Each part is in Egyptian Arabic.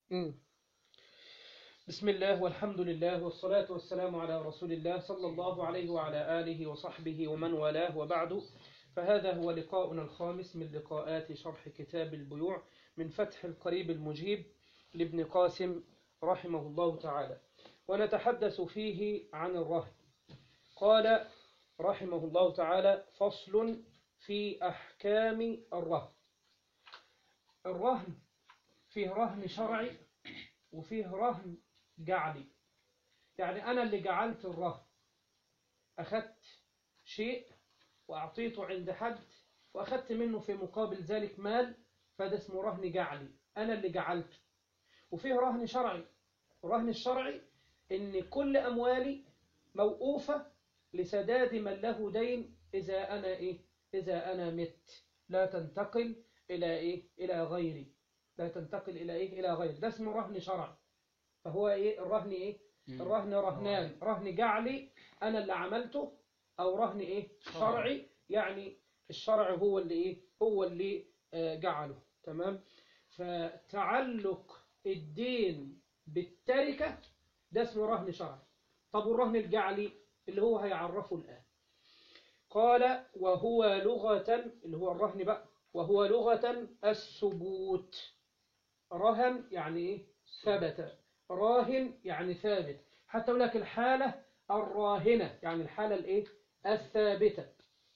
مم. بسم الله والحمد لله والصلاة والسلام على رسول الله صلى الله عليه وعلى آله وصحبه ومن والاه وبعد فهذا هو لقاؤنا الخامس من لقاءات شرح كتاب البيوع من فتح القريب المجيب لابن قاسم رحمه الله تعالى ونتحدث فيه عن الرهن قال رحمه الله تعالى فصل في أحكام الرهن الرهن فيه رهن شرعي وفيه رهن جعلي يعني أنا اللي جعلت الرهن أخذت شيء وأعطيته عند حد وأخذت منه في مقابل ذلك مال فده اسمه رهن جعلي أنا اللي جعلته وفيه رهن شرعي الرهن الشرعي إن كل أموالي موقوفة لسداد من له دين إذا أنا إيه إذا أنا مت لا تنتقل إلى إيه إلى غيري لا تنتقل إلى إيه إلى غيري ده اسمه رهن شرعي فهو إيه الرهن إيه الرهن رهنان رهن جعلي أنا اللي عملته أو رهن إيه شرعي يعني الشرع هو اللي إيه هو اللي آه جعله تمام فتعلق الدين بالتركة ده اسمه رهن شرعي طب والرهن الجعلي اللي هو هيعرفه الآن قال وهو لغة اللي هو الرهن بقى وهو لغة الثبوت رهن يعني إيه ثبت راهن يعني ثابت حتى يقول لك الحالة الراهنة يعني الحالة الإيه الثابتة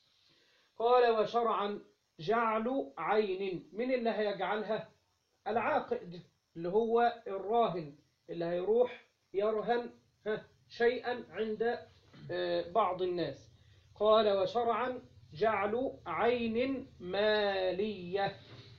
قال وشرعا جعل عين من اللي هيجعلها العاقد اللي هو الراهن اللي هيروح يرهن شيئا عند بعض الناس قال وشرعا جعل عين مالية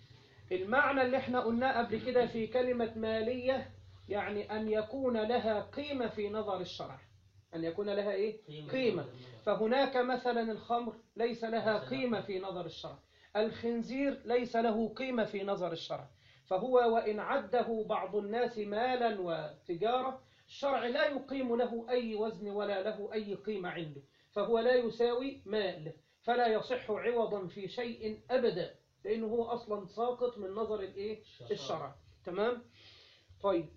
المعنى اللي احنا قلناه قبل كده في كلمة مالية يعني أن يكون لها قيمة في نظر الشرع أن يكون لها إيه؟ قيمة فهناك مثلا الخمر ليس لها قيمة في نظر الشرع الخنزير ليس له قيمة في نظر الشرع فهو وإن عده بعض الناس مالا وتجارة الشرع لا يقيم له أي وزن ولا له أي قيمة عنده فهو لا يساوي مال فلا يصح عوضا في شيء أبدا لأنه هو أصلا ساقط من نظر الإيه؟ الشرع تمام طيب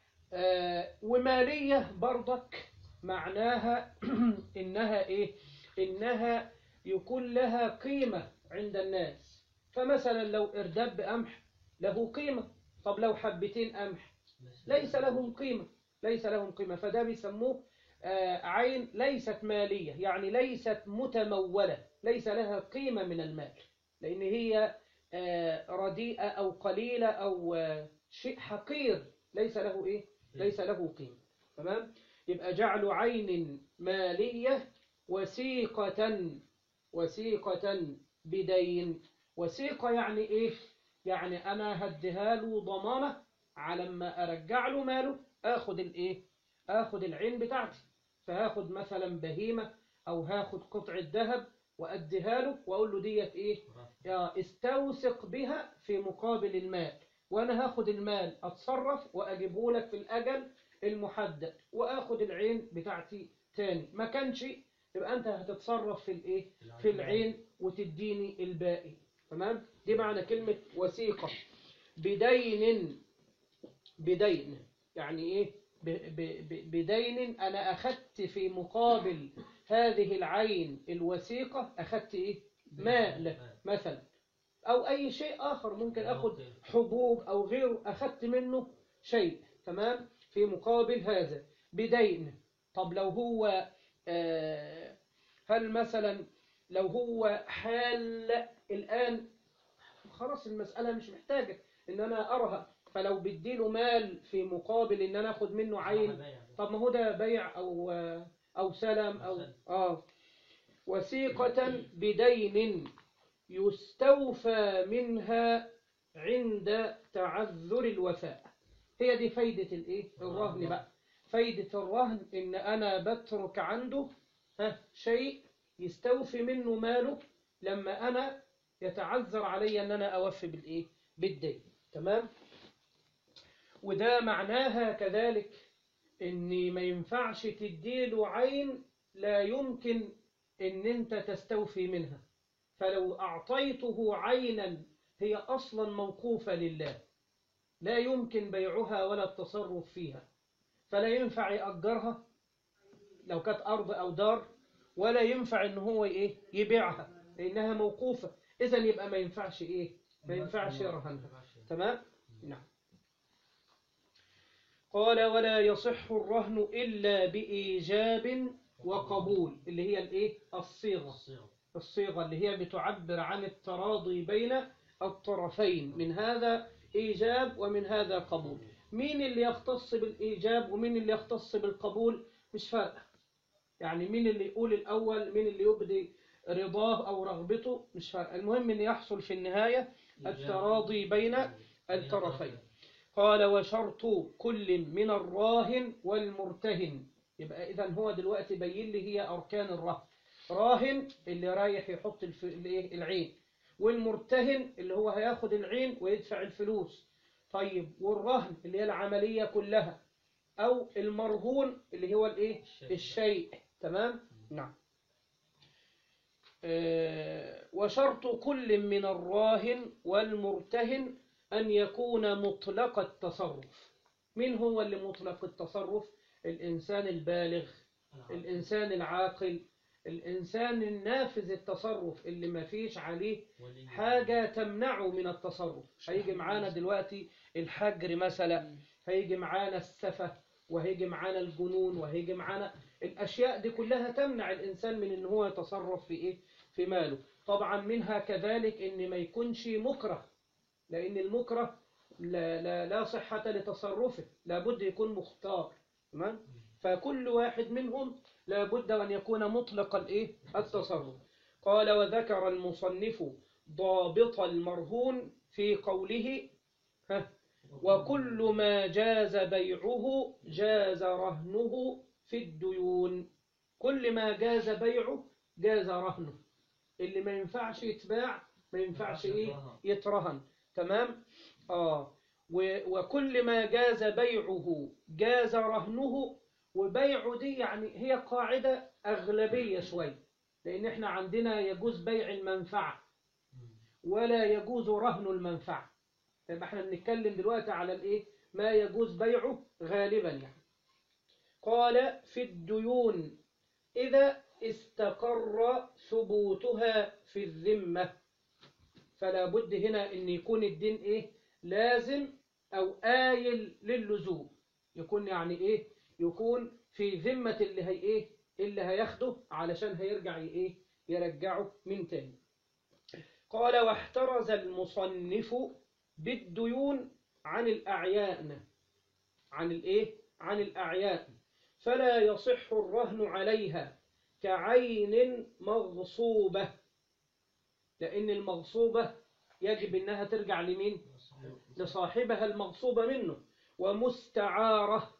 آه ومالية برضك معناها إنها إيه إنها يكون لها قيمة عند الناس فمثلا لو اردب قمح له قيمة طب لو حبتين قمح ليس لهم قيمة ليس لهم قيمة فده بيسموه آه عين ليست مالية يعني ليست متمولة ليس لها قيمة من المال لأن هي آه رديئة أو قليلة أو آه شيء حقير ليس له إيه ليس له قيمة تمام يبقى جعل عين مالية وسيقة وسيقة بدين وسيقة يعني إيه يعني أنا هديها له ضمانة على ما أرجع له ماله آخد الإيه آخد العين بتاعتي فهاخد مثلا بهيمة أو هاخد قطعة ذهب وأديها له وأقول له ديت إيه يا استوثق بها في مقابل المال وأنا هاخد المال أتصرف وأجيبه لك في الأجل المحدد وآخد العين بتاعتي تاني ما كانش يبقى أنت هتتصرف في الإيه في العين وتديني الباقي تمام دي معنى كلمة وثيقة بدين بدين يعني إيه بدين أنا أخذت في مقابل هذه العين الوثيقة أخذت إيه مال مثلا أو أي شيء آخر ممكن أخذ حبوب أو غيره أخذت منه شيء تمام في مقابل هذا بدين طب لو هو آه هل مثلا لو هو حال الآن خلاص المسألة مش محتاجة إن أنا أرهق فلو بديله مال في مقابل ان انا اخد منه عين طب ما هو ده بيع او او سلم او اه وثيقة بدين يستوفى منها عند تعذر الوفاء هي دي فايدة الايه الرهن بقى فايدة الرهن ان انا بترك عنده ها شيء يستوفي منه ماله لما انا يتعذر علي ان انا اوفي بالايه بالدين تمام وده معناها كذلك ان ما ينفعش تديله عين لا يمكن ان انت تستوفي منها فلو اعطيته عينا هي اصلا موقوفة لله لا يمكن بيعها ولا التصرف فيها فلا ينفع يأجرها لو كانت أرض أو دار ولا ينفع إن هو إيه يبيعها لأنها موقوفة إذا يبقى ما ينفعش إيه ما ينفعش يرهنها تمام نعم قال ولا يصح الرهن إلا بإيجاب وقبول اللي هي الإيه الصيغة الصيغة اللي هي بتعبر عن التراضي بين الطرفين من هذا إيجاب ومن هذا قبول مين اللي يختص بالإيجاب ومين اللي يختص بالقبول مش فارقة يعني مين اللي يقول الأول مين اللي يبدي رضاه أو رغبته مش فارقة المهم أن يحصل في النهاية التراضي بين الطرفين قال وشرط كل من الراهن والمرتهن يبقى إذا هو دلوقتي بين لي هي أركان الرهن راهن اللي رايح يحط الف... الإيه؟ العين والمرتهن اللي هو هياخد العين ويدفع الفلوس طيب والرهن اللي هي العملية كلها أو المرهون اللي هو الإيه الشيء تمام نعم آه، وشرط كل من الراهن والمرتهن أن يكون مطلق التصرف من هو اللي مطلق التصرف الإنسان البالغ الإنسان العاقل الإنسان النافذ التصرف اللي ما فيش عليه حاجة تمنعه من التصرف هيجي معانا دلوقتي الحجر مثلا هيجي معانا السفة وهيجي معانا الجنون وهيجي معانا الأشياء دي كلها تمنع الإنسان من إن هو يتصرف في إيه في ماله طبعا منها كذلك إن ما يكونش مكره لأن المكره لا, لا, لا صحة لتصرفه لابد يكون مختار تمام فكل واحد منهم لابد أن يكون مطلق الإيه التصرف قال وذكر المصنف ضابط المرهون في قوله ها وكل ما جاز بيعه جاز رهنه في الديون كل ما جاز بيعه جاز رهنه اللي ما ينفعش يتباع ما ينفعش ايه يترهن تمام اه و- وكل ما جاز بيعه جاز رهنه وبيعه دي يعني هي قاعدة أغلبية شوية لأن احنا عندنا يجوز بيع المنفعة ولا يجوز رهن المنفعة طيب احنا بنتكلم دلوقتي على الايه ما يجوز بيعه غالبا يعني قال في الديون إذا استقر ثبوتها في الذمة فلا بد هنا ان يكون الدين ايه لازم او آيل للزوم يكون يعني ايه يكون في ذمة اللي هي ايه اللي هياخده علشان هيرجع ايه يرجعه من تاني قال واحترز المصنف بالديون عن الأعيان عن الايه عن الأعيان فلا يصح الرهن عليها كعين مغصوبة لأن المغصوبة يجب أنها ترجع لمين لصاحبها المغصوبة منه ومستعارة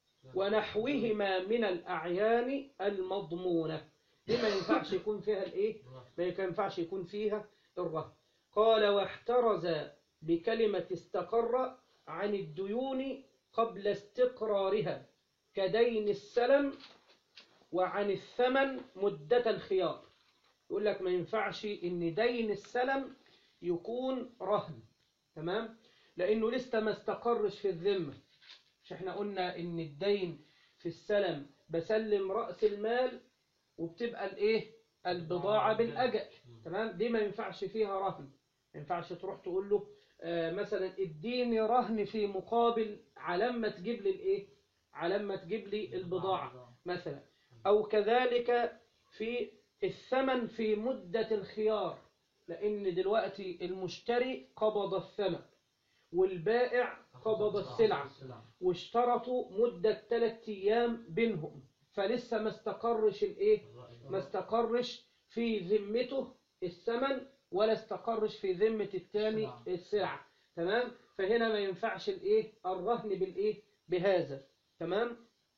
ونحوهما من الأعيان المضمونة دي ما ينفعش يكون فيها الإيه ما ينفعش يكون فيها الرهن قال واحترز بكلمة استقر عن الديون قبل استقرارها كدين السلم وعن الثمن مدة الخيار يقول لك ما ينفعش ان دين السلم يكون رهن تمام لانه لسه ما استقرش في الذمة مش احنا قلنا ان الدين في السلم بسلم رأس المال وبتبقى الايه البضاعة بالاجل تمام دي ما ينفعش فيها رهن ما ينفعش تروح تقول له آه مثلا اديني رهن في مقابل على ما تجيب لي الايه على ما تجيب لي البضاعة مثلا او كذلك في الثمن في مدة الخيار لأن دلوقتي المشتري قبض الثمن والبائع قبض السلعة واشترطوا مدة ثلاثة أيام بينهم فلسه ما استقرش الإيه؟ ما استقرش في ذمته الثمن ولا استقرش في ذمة الثاني السلعة تمام؟ فهنا ما ينفعش الإيه؟ الرهن بالإيه؟ بهذا تمام؟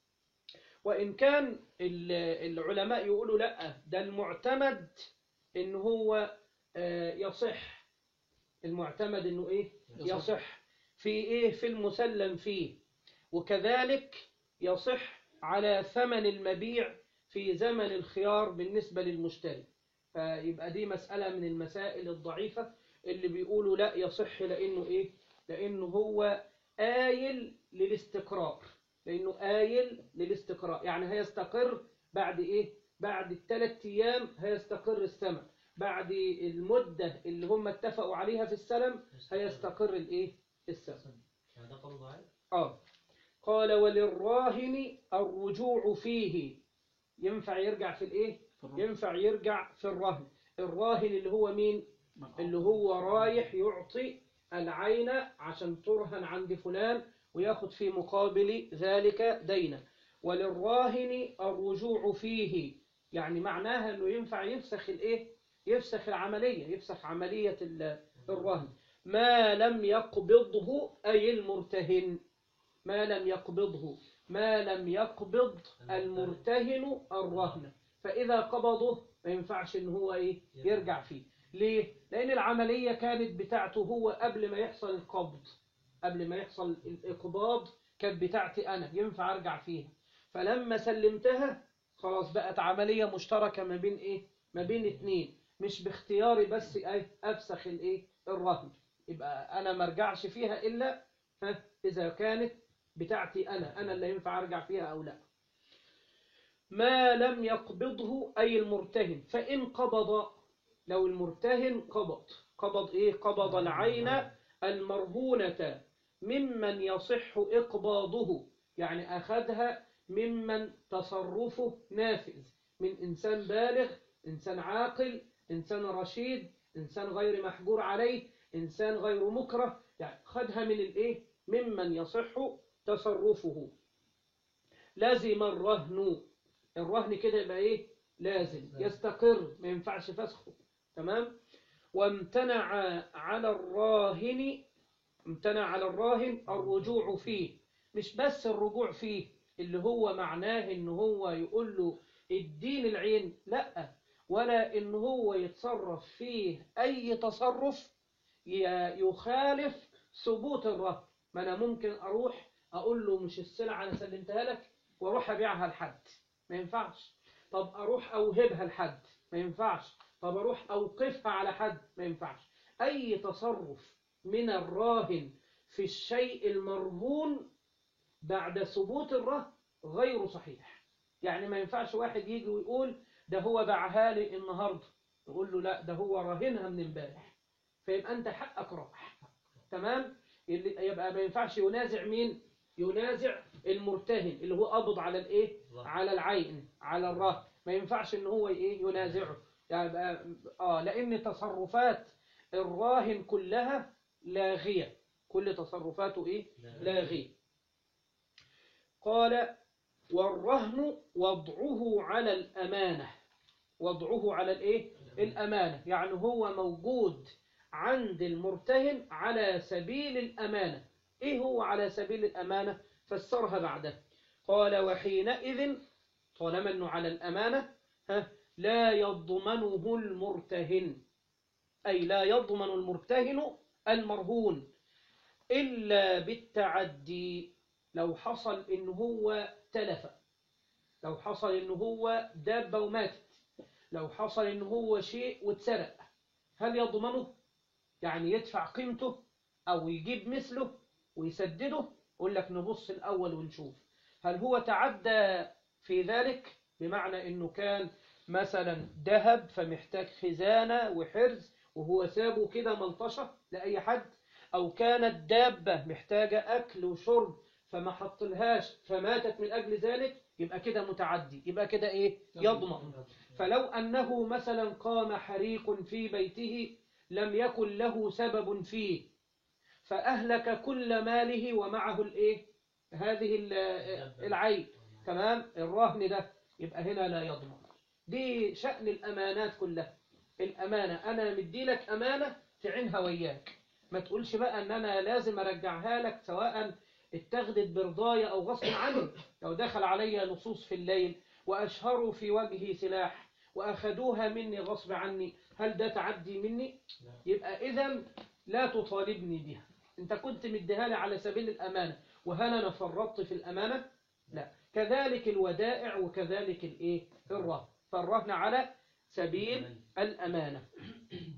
وإن كان العلماء يقولوا لا ده المعتمد إن هو يصح المعتمد إنه إيه يصح في إيه في المسلم فيه وكذلك يصح على ثمن المبيع في زمن الخيار بالنسبة للمشتري فيبقى دي مسألة من المسائل الضعيفة اللي بيقولوا لا يصح لأنه إيه لأنه هو آيل للاستقرار لأنه آيل للاستقرار يعني هيستقر بعد إيه بعد الثلاث أيام هيستقر السمع بعد المدة اللي هم اتفقوا عليها في السلم هيستقر الإيه السمع يعني ده قول ضعيف آه قال وللراهن الرجوع فيه ينفع يرجع في الإيه ينفع يرجع في الرهن الراهن اللي هو مين اللي هو رايح يعطي العين عشان ترهن عند فلان وياخد في مقابل ذلك دينا وللراهن الرجوع فيه يعني معناها انه ينفع يفسخ الايه يفسخ العملية يفسخ عملية ال- الرهن ما لم يقبضه أي المرتهن ما لم يقبضه ما لم يقبض المرتهن الرهن فإذا قبضه ما ينفعش ان هو ايه يرجع فيه ليه؟ لأن العملية كانت بتاعته هو قبل ما يحصل القبض قبل ما يحصل الإقباض كانت بتاعتي أنا ينفع أرجع فيها فلما سلمتها خلاص بقت عملية مشتركة ما بين إيه؟ ما بين اتنين مش باختياري بس إيه؟ أفسخ الإيه؟ الرهن يبقى أنا ما أرجعش فيها إلا ها إذا كانت بتاعتي أنا أنا اللي ينفع أرجع فيها أو لا ما لم يقبضه أي المرتهن فإن قبض لو المرتهن قبض قبض إيه قبض العين المرهونة ممن يصح إقباضه يعني أخذها ممن تصرفه نافذ من إنسان بالغ إنسان عاقل إنسان رشيد إنسان غير محجور عليه إنسان غير مكره يعني خدها من الإيه ممن يصح تصرفه لازم الرهن الرهن كده يبقى إيه لازم يستقر ما ينفعش فسخه تمام وامتنع على الراهن امتنع على الراهن الرجوع فيه مش بس الرجوع فيه اللي هو معناه ان هو يقول له الدين العين لا ولا ان هو يتصرف فيه اي تصرف ي- يخالف ثبوت الرهن ما انا ممكن اروح اقول له مش السلعه انا سلمتها لك واروح ابيعها لحد ما ينفعش طب اروح اوهبها لحد ما ينفعش طب اروح اوقفها على حد ما ينفعش اي تصرف من الراهن في الشيء المرهون بعد ثبوت الرهن غير صحيح يعني ما ينفعش واحد يجي ويقول ده هو باعها لي النهارده يقول له لا ده هو راهنها من امبارح فيبقى انت حقك راح تمام اللي- يبقى ما ينفعش ينازع مين ينازع المرتهن اللي هو قبض على الايه على العين على الرهن ما ينفعش ان هو ايه ينازعه يعني بقى اه لان تصرفات الراهن كلها لاغيه كل تصرفاته ايه لاغيه قال والرهن وضعه على الامانه وضعه على الايه الامانه يعني هو موجود عند المرتهن على سبيل الامانه ايه هو على سبيل الامانه فسرها بعده قال وحينئذ طالما انه على الامانه ها لا يضمنه المرتهن أي لا يضمن المرتهن المرهون إلا بالتعدي لو حصل إن هو تلف لو حصل إن هو دابة وماتت لو حصل إن هو شيء واتسرق هل يضمنه؟ يعني يدفع قيمته أو يجيب مثله ويسدده يقول لك نبص الأول ونشوف هل هو تعدى في ذلك بمعنى إنه كان مثلا ذهب فمحتاج خزانة وحرز وهو سابه كده ملطشة لأي حد أو كانت دابة محتاجة أكل وشرب فما حطلهاش فماتت من أجل ذلك يبقى كده متعدي يبقى كده إيه يضمن فلو أنه مثلا قام حريق في بيته لم يكن له سبب فيه فأهلك كل ماله ومعه الإيه هذه ال- العين تمام الرهن ده يبقى هنا لا يضمن دي شأن الأمانات كلها الأمانة أنا مدي لك أمانة تعينها وياك ما تقولش بقى أن أنا لازم أرجعها لك سواء اتخذت برضاية أو غصب عني لو دخل علي لصوص في الليل وأشهروا في وجهي سلاح وأخذوها مني غصب عني هل ده تعدي مني يبقى إذا لا تطالبني بها أنت كنت مديها لي على سبيل الأمانة وهل أنا فرطت في الأمانة لا كذلك الودائع وكذلك الإيه الرهن فالرهن على سبيل الأمانة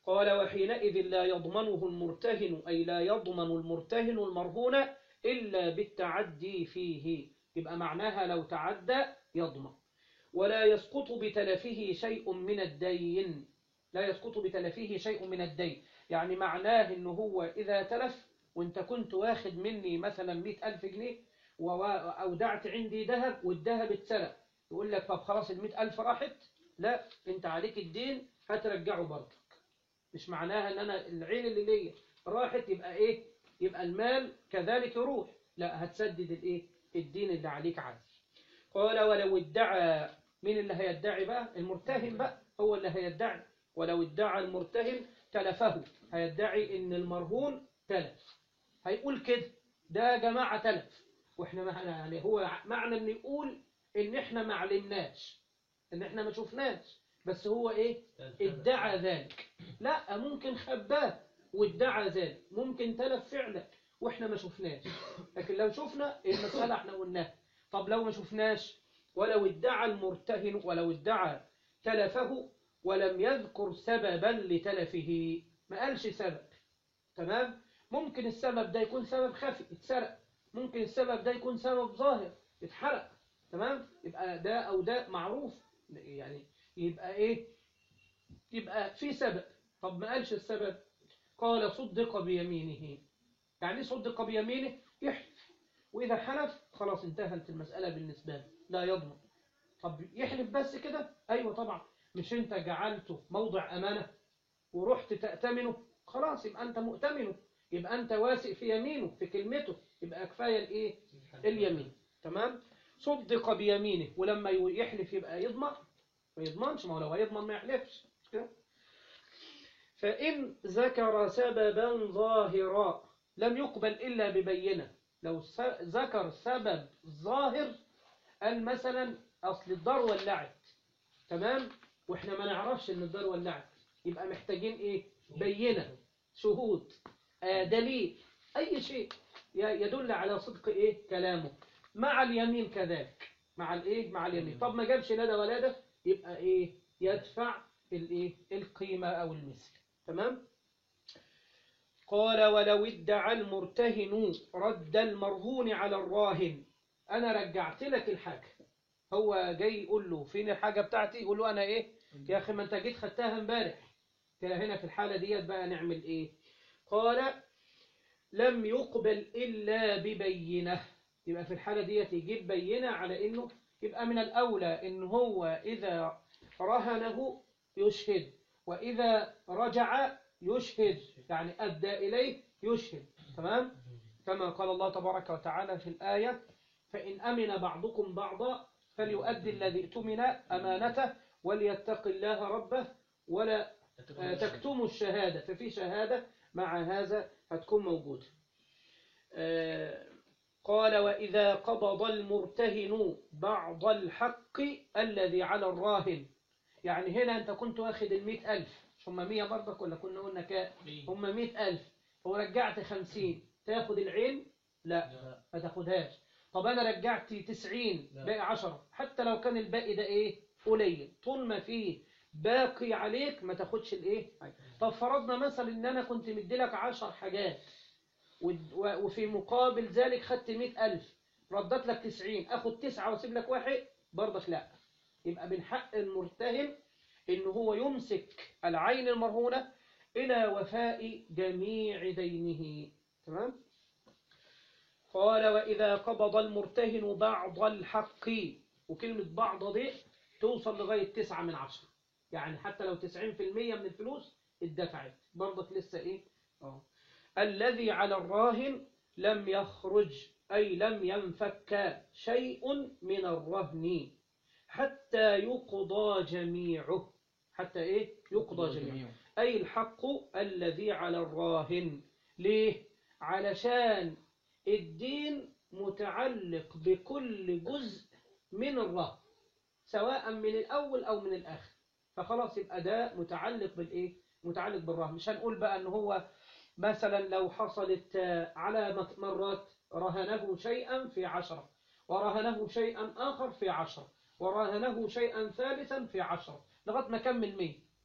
قال وحينئذ لا يضمنه المرتهن أي لا يضمن المرتهن المرهون إلا بالتعدي فيه يبقى معناها لو تعدى يضمن ولا يسقط بتلفه شيء من الدين لا يسقط بتلفه شيء من الدين يعني معناه إنه هو إذا تلف وانت كنت واخد مني مثلا مئة ألف جنيه وأودعت عندي ذهب والذهب اتسرق يقول لك طب خلاص المئة ألف راحت لا انت عليك الدين هترجعه برضك مش معناها ان انا العين اللي ليا راحت يبقى ايه يبقى المال كذلك يروح لا هتسدد الايه الدين اللي عليك عادي قال ولو ادعى مين اللي هيدعي بقى المرتهن بقى هو اللي هيدعي ولو ادعى المرتهن تلفه هيدعي ان المرهون تلف هيقول كده ده يا جماعة تلف واحنا ما يعني هو معنى ان يقول ان احنا ما علمناش ان احنا ما شفناش بس هو ايه ادعى ذلك لا ممكن خباه وادعى ذلك ممكن تلف فعلا واحنا ما شفناش لكن لو شفنا المسألة احنا قلناها طب لو ما شفناش ولو ادعى المرتهن ولو ادعى تلفه ولم يذكر سببا لتلفه ما قالش سبب تمام ممكن السبب ده يكون سبب خفي اتسرق ممكن السبب ده يكون سبب ظاهر اتحرق تمام يبقى ده او ده معروف يعني يبقى ايه يبقى في سبب طب ما قالش السبب قال صدق بيمينه يعني صدق بيمينه يحلف واذا حلف خلاص انتهت المسألة بالنسبة له لا يضمن طب يحلف بس كده ايوه طبعا مش انت جعلته موضع امانة ورحت تأتمنه خلاص يبقى انت مؤتمنه يبقى انت واثق في يمينه في كلمته يبقى كفاية الايه اليمين تمام صدق بيمينه ولما يحلف يبقى يضمن ما يضمنش ما هو لو هيضمن ما يحلفش فإن ذكر سببا ظاهرا لم يقبل إلا ببينة لو ذكر سبب ظاهر قال مثلا أصل الدار ولعت تمام وإحنا ما نعرفش إن الدار ولعت يبقى محتاجين إيه بينة شهود آه دليل أي شيء يدل على صدق إيه كلامه مع اليمين كذلك مع الإيه مع اليمين طب ما جابش لا ده ولا ده يبقى إيه يدفع الإيه القيمة أو المثل تمام قال ولو ادعى المرتهن رد المرهون على الراهن أنا رجعت لك الحاجة هو جاي يقول له فين الحاجة بتاعتي يقول له أنا إيه يا أخي ما أنت جيت خدتها امبارح هنا في الحالة ديت بقى نعمل إيه قال لم يقبل إلا ببينة يبقى في الحالة ديت يجيب بينة على إنه يبقى من الأولى إن هو إذا رهنه يشهد وإذا رجع يشهد يعني أدى إليه يشهد تمام كما قال الله تبارك وتعالى في الآية فإن أمن بعضكم بعضا فليؤدي الذي ائتمن أمانته وليتق الله ربه ولا تكتموا الشهادة ففي شهادة مع هذا هتكون موجودة قال وإذا قبض المرتهن بعض الحق الذي على الراهن يعني هنا أنت كنت واخد المئة ألف هم مية برضك ولا كنا قلنا كام هم مئة ألف ورجعت خمسين تاخد العين لا ما تاخدهاش طب أنا رجعت تسعين باقي عشرة حتى لو كان الباقي ده إيه قليل طول ما فيه باقي عليك ما تاخدش الإيه طب فرضنا مثلا إن أنا كنت مديلك عشر حاجات وفي مقابل ذلك خدت مئة ألف ردت لك تسعين أخد تسعة واسيب لك واحد برضك لا يبقى من حق المرتهن إن هو يمسك العين المرهونة إلى وفاء جميع دينه تمام قال وإذا قبض المرتهن بعض الحق وكلمة بعض دي توصل لغاية تسعة من عشرة يعني حتى لو تسعين في المية من الفلوس اتدفعت برضك لسه إيه آه. الذي على الراهن لم يخرج أي لم ينفك شيء من الرهن حتى يقضى جميعه حتى إيه يقضى جميعه أي الحق الذي على الراهن ليه علشان الدين متعلق بكل جزء من الرهن سواء من الأول أو من الآخر فخلاص يبقى ده متعلق بالإيه متعلق بالرهن مش هنقول بقى أن هو مثلا لو حصلت على مرات رهنه شيئا في عشرة ورهنه شيئا آخر في عشرة ورهنه شيئا ثالثا في عشرة لغاية ما كمل مية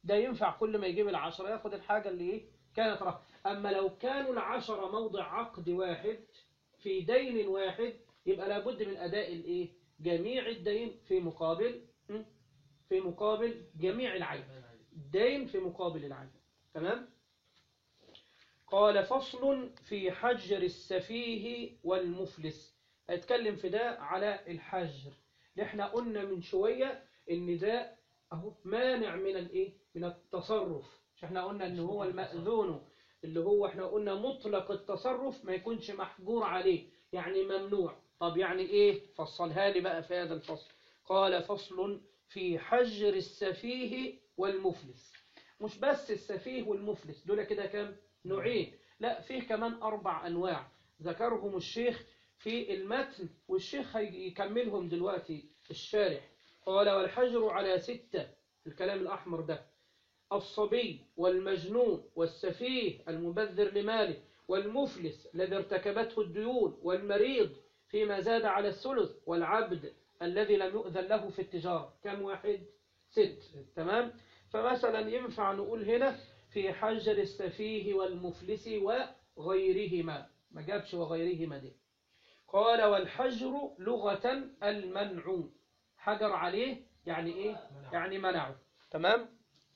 ده ينفع كل ما يجيب العشرة ياخد الحاجة اللي ايه كانت رهن أما لو كانوا العشرة موضع عقد واحد في دين واحد يبقى لابد من أداء الايه جميع الدين في مقابل م? في مقابل جميع العين الدين في مقابل العين تمام قال فصل في حجر السفيه والمفلس هيتكلم في ده على الحجر اللي احنا قلنا من شوية ان ده اهو مانع من الايه من التصرف مش احنا قلنا ان هو المأذون اللي هو احنا قلنا مطلق التصرف ما يكونش محجور عليه يعني ممنوع طب يعني ايه فصلها لي بقى في هذا الفصل قال فصل في حجر السفيه والمفلس مش بس السفيه والمفلس دول كده كام نوعين لا فيه كمان أربع أنواع ذكرهم الشيخ في المتن والشيخ هيكملهم دلوقتي الشارح قال والحجر على ستة الكلام الأحمر ده الصبي والمجنون والسفيه المبذر لماله والمفلس الذي ارتكبته الديون والمريض فيما زاد على الثلث والعبد الذي لم يؤذن له في التجارة كم واحد ست تمام فمثلا ينفع نقول هنا في حجر السفيه والمفلس وغيرهما ما جابش وغيرهما دي قال والحجر لغة المنع حجر عليه يعني ايه يعني منعه تمام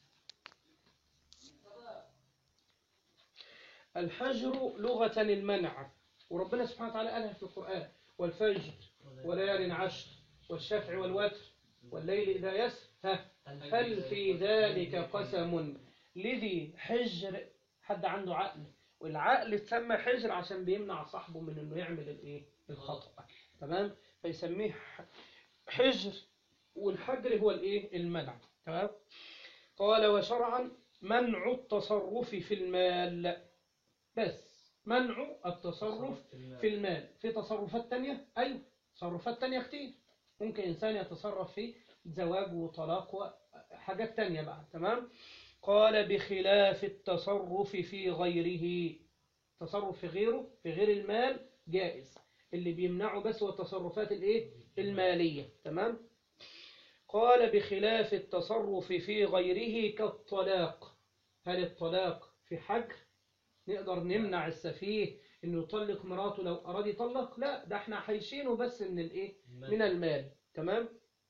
الحجر لغة المنع وربنا سبحانه وتعالى قالها في القرآن والفجر وليال عشر والشفع والوتر والليل إذا يسر ها هل في ذلك قسم لذي حجر حد عنده عقل والعقل تسمى حجر عشان بيمنع صاحبه من انه يعمل الايه الخطأ تمام فيسميه حجر والحجر هو الايه المنع تمام قال وشرعا منع التصرف في المال بس منع التصرف في المال في تصرفات تانية أيوة تصرفات تانية كتير ممكن إنسان يتصرف في زواج وطلاق وحاجات تانية بقى تمام قال بخلاف التصرف في غيره تصرف في غيره في غير المال جائز اللي بيمنعه بس هو التصرفات الايه المالية تمام قال بخلاف التصرف في غيره كالطلاق هل الطلاق في حجر نقدر نمنع السفيه انه يطلق مراته لو اراد يطلق لا ده احنا حيشينه بس من الايه من المال تمام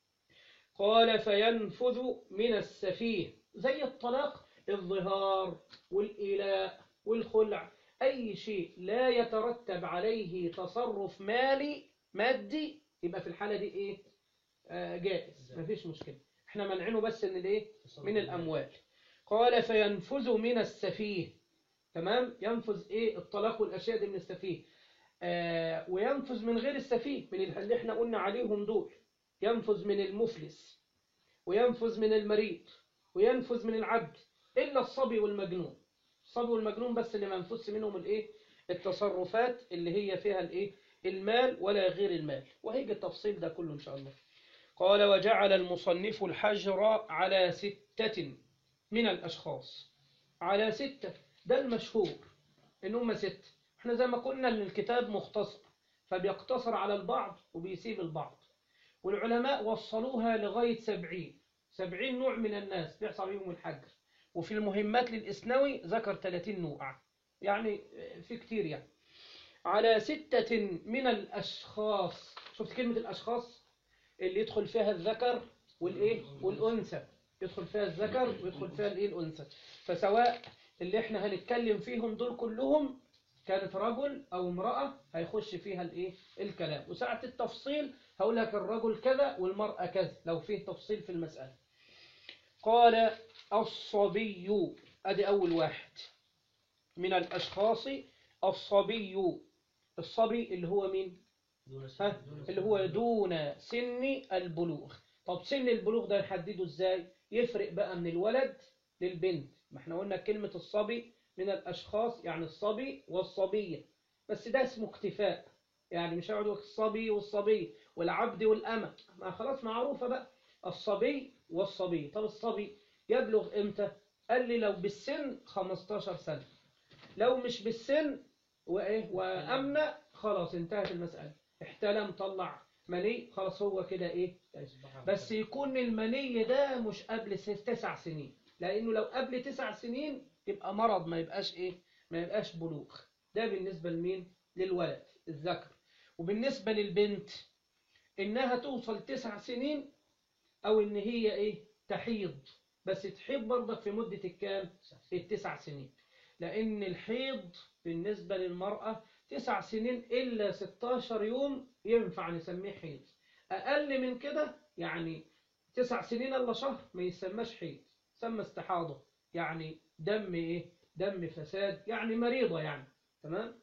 قال فينفذ من السفيه زي الطلاق الظهار والإيلاء والخلع أي شيء لا يترتب عليه تصرف مالي مادي يبقى في الحالة دي إيه آه جائز مفيش مشكلة احنا منعينه بس من الايه من الأموال قال فينفذ من السفيه تمام ينفذ ايه الطلاق والأشياء دي من السفيه آه وينفذ من غير السفيه من اللي احنا قلنا عليهم دول ينفذ من المفلس وينفذ من المريض وينفذ من العبد إلا الصبي والمجنون الصبي والمجنون بس اللي ما ينفذش منهم الايه التصرفات اللي هي فيها الايه المال ولا غير المال وهيجي التفصيل ده كله إن شاء الله قال وجعل المصنف الحجر على ستة من الأشخاص على ستة ده المشهور إن هم ستة احنا زي ما قلنا ان الكتاب مختصر فبيقتصر على البعض وبيسيب البعض والعلماء وصلوها لغاية سبعين سبعين نوع من الناس بيحصل بيهم الحجر وفي المهمات للإسنوي ذكر 30 نوع يعني في كتير يعني على ستة من الأشخاص شفت كلمة الأشخاص اللي يدخل فيها الذكر والإيه والأنثى يدخل فيها الذكر ويدخل فيها الإيه الأنثى فسواء اللي احنا هنتكلم فيهم دول كلهم كانت رجل أو امرأة هيخش فيها الإيه الكلام وساعة التفصيل هقول لك الرجل كذا والمرأة كذا لو فيه تفصيل في المسألة قال الصبي أدي أول واحد من الأشخاص الصبي الصبي اللي هو مين ها؟ اللي هو دون سن البلوغ طب سن البلوغ ده نحدده ازاي يفرق بقى من الولد للبنت ما احنا قلنا كلمة الصبي من الأشخاص يعني الصبي والصبية بس ده اسمه اكتفاء يعني مش هيقعدوا الصبي والصبي والعبد والأمة ما خلاص معروفة بقى الصبي والصبي طب الصبي يبلغ امتى قال لي لو بالسن 15 سنة لو مش بالسن وايه وامنه خلاص انتهت المسألة احتلم طلع مني خلاص هو كده ايه بس يكون المني ده مش قبل تسع سنين لأنه لو قبل تسع سنين يبقى مرض ما يبقاش إيه ما يبقاش بلوغ ده بالنسبة لمين للولد الذكر وبالنسبة للبنت إنها توصل تسع سنين أو إن هي إيه تحيض بس تحيض برضك في مدة الكام التسع سنين لأن الحيض بالنسبة للمرأة تسع سنين إلا 16 يوم ينفع نسميه حيض أقل من كده يعني تسع سنين إلا شهر ما يسماش حيض سمى استحاضة يعني دم إيه دم فساد يعني مريضة يعني تمام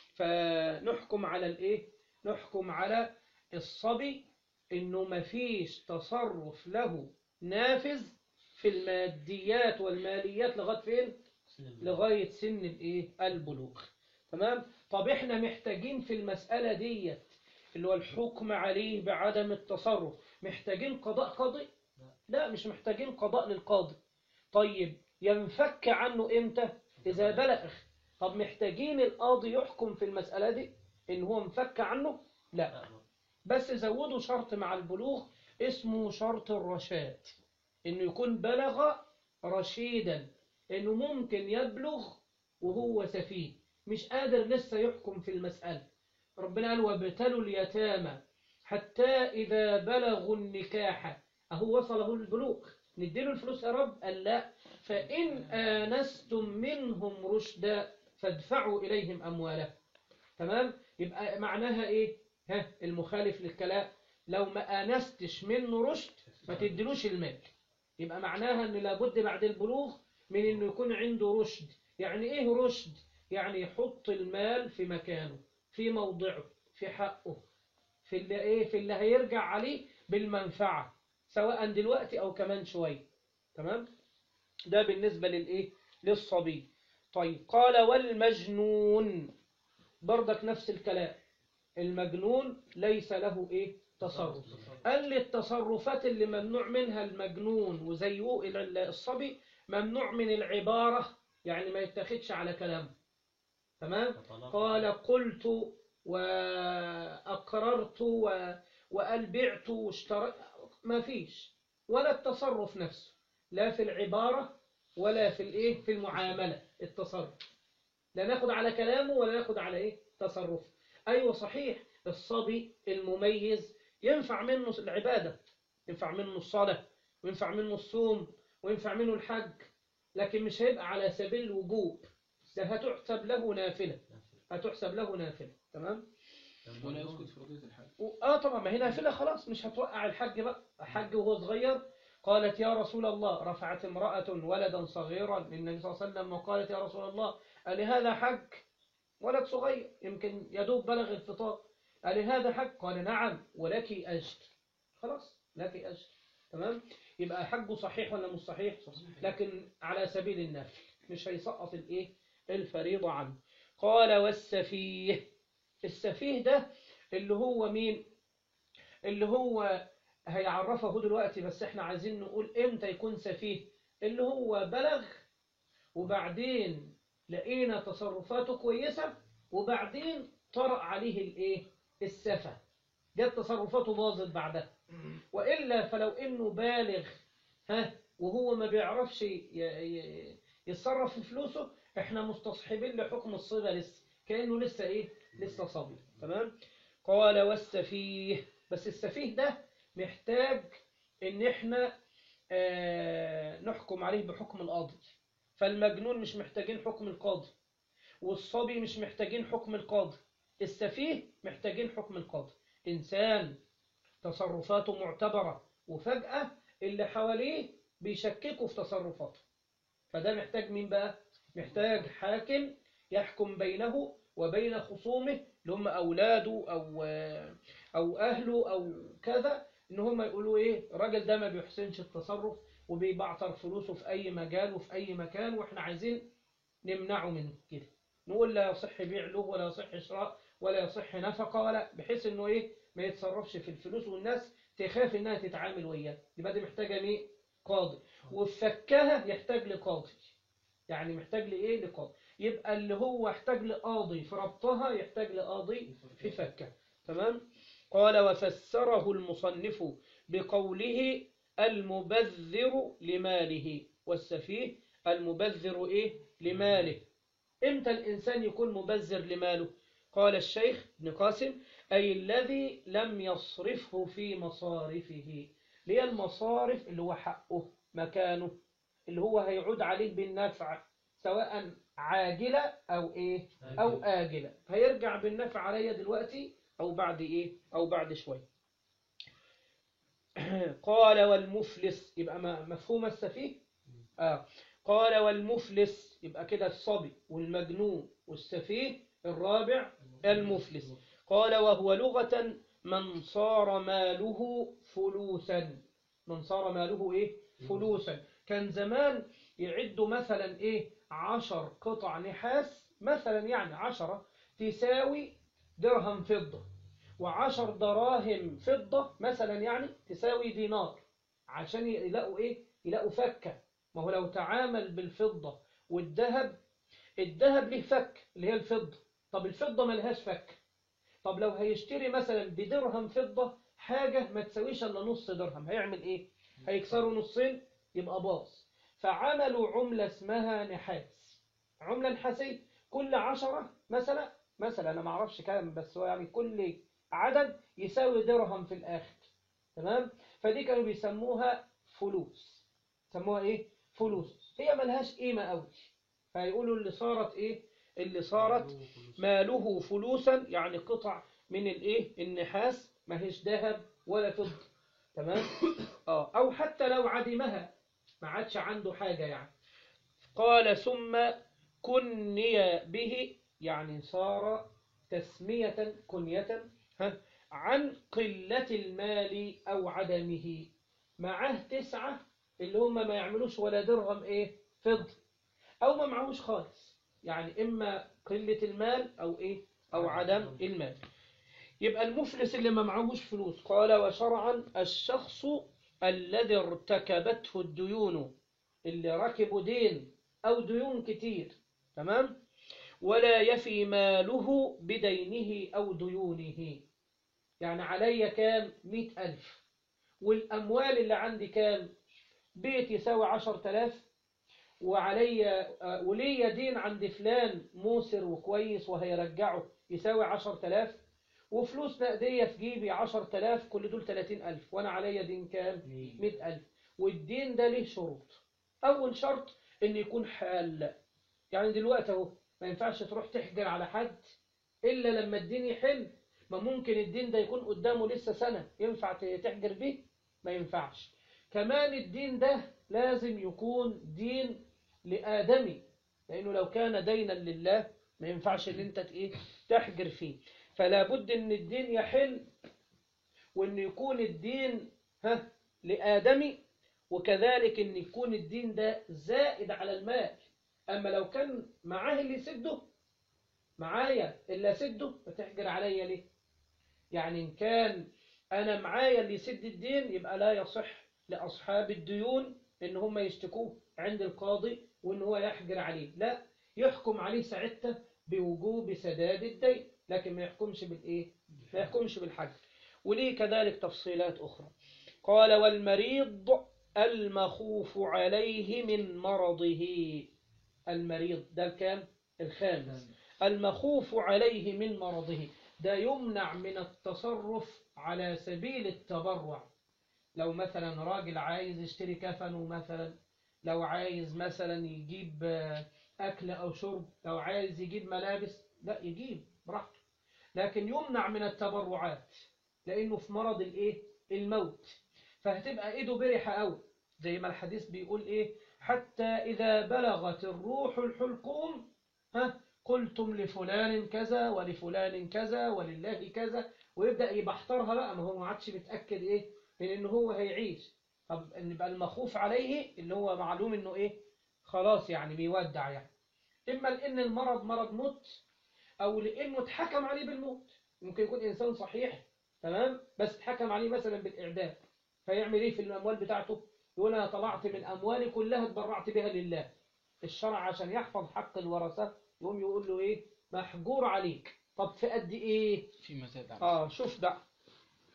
فنحكم على الإيه نحكم على الصبي إنه مفيش تصرف له نافذ في الماديات والماليات لغاية فين لغاية سن الايه البلوغ تمام طب احنا محتاجين في المسألة ديت اللي هو الحكم عليه بعدم التصرف محتاجين قضاء قاضي لا مش محتاجين قضاء للقاضي طيب ينفك عنه امتى اذا بلغ طب محتاجين القاضي يحكم في المسألة دي ان هو مفك عنه لا بس زودوا شرط مع البلوغ اسمه شرط الرشاد انه يكون بلغ رشيدا انه ممكن يبلغ وهو سفيه مش قادر لسه يحكم في المسألة ربنا قال وابتلوا اليتامى حتى إذا بلغوا النكاح أهو وصله البلوغ نديله الفلوس يا رب قال لا فإن آنستم منهم رشدا فادفعوا إليهم أموالهم تمام يبقى معناها إيه ها المخالف للكلام لو ما آنستش منه رشد ما تديلوش المال يبقى معناها أن لابد بعد البلوغ من أنه يكون عنده رشد يعني إيه رشد يعني يحط المال في مكانه في موضعه في حقه في اللي إيه في اللي هيرجع عليه بالمنفعة سواء دلوقتي أو كمان شوية تمام ده بالنسبة للإيه للصبي طيب قال والمجنون برضك نفس الكلام المجنون ليس له إيه تصرف قال لي التصرفات اللي ممنوع منها المجنون وزيه الصبي ممنوع من العبارة يعني ما يتخذش على كلامه تمام قال قلت وأقررت و... وقال بعت واشتريت ما فيش ولا التصرف نفسه لا في العبارة ولا في الايه في المعاملة التصرف لا ناخد على كلامه ولا ناخد على ايه تصرفه ايوه صحيح الصبي المميز ينفع منه العبادة ينفع منه الصلاة وينفع منه الصوم وينفع منه الحج لكن مش هيبقى على سبيل الوجوب ده هتحسب له نافلة هتحسب له نافلة تمام ولا يسكت في قضية الحج اه طبعا ما هي نافلة خلاص مش هتوقع الحج بقى الحج وهو صغير قالت يا رسول الله رفعت امرأة ولدا صغيرا للنبي صلى الله عليه وسلم وقالت يا رسول الله ألهذا حج ولد صغير يمكن يدوب بلغ الفطار ألهذا حج قال نعم ولك أجر خلاص لك أجر تمام يبقى حجه صحيح ولا مش صحيح لكن على سبيل النفل مش هيسقط الايه الفريضة عنه قال والسفيه السفيه ده اللي هو مين اللي هو هيعرفه دلوقتي بس احنا عايزين نقول امتى يكون سفيه اللي هو بلغ وبعدين لقينا تصرفاته كويسة وبعدين طرأ عليه الايه السفة جت تصرفاته باظت بعدها وإلا فلو إنه بالغ ها وهو ما بيعرفش ي- ي- يتصرف في فلوسه احنا مستصحبين لحكم الصبا لسه كأنه لسه ايه لسه صبي تمام قال والسفيه بس السفيه ده محتاج ان احنا آه نحكم عليه بحكم القاضي فالمجنون مش محتاجين حكم القاضي والصبي مش محتاجين حكم القاضي السفيه محتاجين حكم القاضي إنسان تصرفاته معتبرة وفجأة اللي حواليه بيشككوا في تصرفاته فده محتاج مين بقى؟ محتاج حاكم يحكم بينه وبين خصومه اللي هم أولاده أو, أو أهله أو كذا إن هم يقولوا إيه الراجل ده ما بيحسنش التصرف وبيبعتر فلوسه في أي مجال وفي أي مكان وإحنا عايزين نمنعه من كده نقول لا يصح بيع له ولا يصح شراء ولا يصح نفقة ولا بحيث إنه إيه ما يتصرفش في الفلوس والناس تخاف إنها تتعامل وياه يبقى دي محتاجة مين قاضي وفكها يحتاج لقاضي يعني محتاج لإيه لقاضي يبقى اللي هو يحتاج لقاضي في ربطها يحتاج لقاضي في فكها تمام قال وفسره المصنف بقوله المبذر لماله والسفيه المبذر إيه لماله إمتى الإنسان يكون مبذر لماله قال الشيخ ابن قاسم أي الذي لم يصرفه في مصارفه ليه المصارف اللي هو حقه مكانه اللي هو هيعود عليه بالنفع سواء عاجلة أو إيه أو آجلة هيرجع بالنفع عليا دلوقتي أو بعد إيه أو بعد شوية قال والمفلس يبقى م- مفهوم السفيه آه. قال والمفلس يبقى كده الصبي والمجنون والسفيه الرابع المفلس قال وهو لغة من صار ماله فلوسا من صار ماله ايه فلوسا كان زمان يعدوا مثلا ايه عشر قطع نحاس مثلا يعني عشرة تساوي درهم فضة وعشر دراهم فضة مثلا يعني تساوي دينار عشان يلاقوا ايه يلاقوا فكة ما هو لو تعامل بالفضة والذهب الذهب له فك اللي هي الفضة طب الفضة ملهاش فك طب لو هيشتري مثلا بدرهم فضة حاجة ما تساويش الا نص درهم هيعمل ايه هيكسروا نصين يبقى باظ فعملوا عملة اسمها نحاس عملة نحاسية كل عشرة مثلا مثلا انا ما اعرفش كام بس هو يعني كل عدد يساوي درهم في الاخر تمام فدي كانوا بيسموها فلوس سموها ايه فلوس هي ملهاش قيمة قوي فيقولوا اللي صارت ايه اللي صارت ماله فلوسا يعني قطع من الايه النحاس ما هيش ذهب ولا فضة تمام اه او حتى لو عدمها ما عادش عنده حاجة يعني قال ثم كني به يعني صار تسمية كنية ها عن قلة المال أو عدمه معاه تسعة اللي هم ما يعملوش ولا درهم إيه فضة أو ما معهوش خالص يعني إما قلة المال أو إيه أو عدم المال يبقى المفلس اللي ما معهوش فلوس قال وشرعا الشخص الذي ارتكبته الديون اللي ركبوا دين أو ديون كتير تمام ولا يفي ماله بدينه أو ديونه يعني علي كام مئة ألف والأموال اللي عندي كام بيت يساوي عشر تلاف وعلي آه، وليا دين عند فلان موسر وكويس وهيرجعه يساوي عشر تلاف وفلوس نقدية في جيبي عشر تلاف كل دول تلاتين ألف وأنا عليا دين كام مئة ألف والدين ده ليه شروط أول شرط إن يكون حال يعني دلوقتي أهو ما ينفعش تروح تحجر على حد إلا لما الدين يحل ما ممكن الدين ده يكون قدامه لسه سنة ينفع تحجر بيه ما ينفعش كمان الدين ده لازم يكون دين لآدمي لأنه لو كان دينا لله ما ينفعش ان انت ايه تحجر فيه فلا بد ان الدين يحل وان يكون الدين ها لآدمي وكذلك ان يكون الدين ده زائد على المال اما لو كان معاه اللي يسده معايا اللي اسده فتحجر عليا ليه يعني ان كان انا معايا اللي يسد الدين يبقى لا يصح لاصحاب الديون ان هم يشتكوه عند القاضي وان هو يحجر عليه لا يحكم عليه ساعتها بوجوب سداد الدين لكن ما يحكمش بالايه ما يحكمش بالحجر وليه كذلك تفصيلات اخرى قال والمريض المخوف عليه من مرضه المريض ده الكام الخامس المخوف عليه من مرضه ده يمنع من التصرف على سبيل التبرع لو مثلا راجل عايز يشتري كفنه مثلا لو عايز مثلا يجيب آه، أكل أو شرب لو عايز يجيب ملابس لا يجيب براحته لكن يمنع من التبرعات لأنه في مرض الإيه الموت فهتبقى إيده برحة أوي زي ما الحديث بيقول إيه حتى إذا بلغت الروح الحلقوم ها قلتم لفلان كذا ولفلان كذا ولله كذا ويبدأ يبحترها بقى ما هو ما عادش متأكد إيه من إن هو هيعيش طب إن يبقى المخوف عليه اللي هو معلوم إنه إيه خلاص يعني بيودع يعني إما لأن المرض مرض موت أو لأنه اتحكم عليه بالموت ممكن يكون إنسان صحيح تمام بس اتحكم عليه مثلا بالإعدام فيعمل إيه في الأموال بتاعته يقول أنا طلعت من أموالي كلها اتبرعت بها لله الشرع عشان يحفظ حق الورثة يقوم يقول له إيه محجور عليك طب في قد إيه في مزاد على آه شوف بقى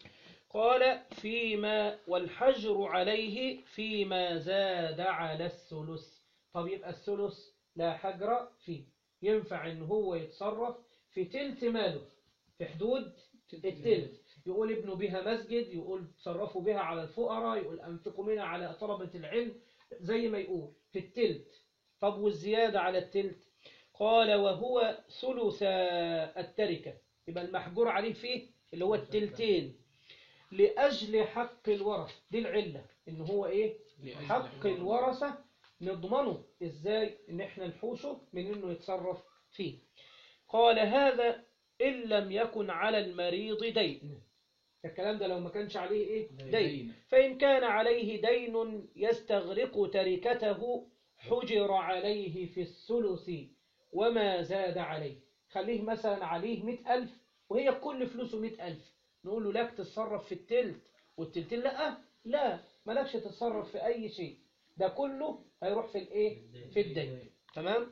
قال فيما والحجر عليه فيما زاد على الثلث طب يبقى الثلث لا حجر فيه ينفع ان هو يتصرف في تلت ماله في حدود التلت يقول ابنوا بها مسجد يقول تصرفوا بها على الفقراء يقول أنفقوا منها على طلبة العلم زي ما يقول في التلت طب والزيادة على التلت قال وهو ثلث التركة يبقى المحجور عليه فيه اللي هو التلتين لأجل حق الورثة دي العلة إن هو إيه حق الورثة نضمنه إزاي إن إحنا نحوشه من إنه يتصرف فيه قال هذا إن لم يكن على المريض دين الكلام ده لو ما كانش عليه إيه دين فإن كان عليه دين يستغرق تركته حجر عليه في الثلث وما زاد عليه خليه مثلا عليه مئة ألف وهي كل فلوسه مئة ألف نقول له لك تتصرف في التلت والتلتين لا لا مالكش تتصرف في أي شيء ده كله هيروح في الإيه في الدين تمام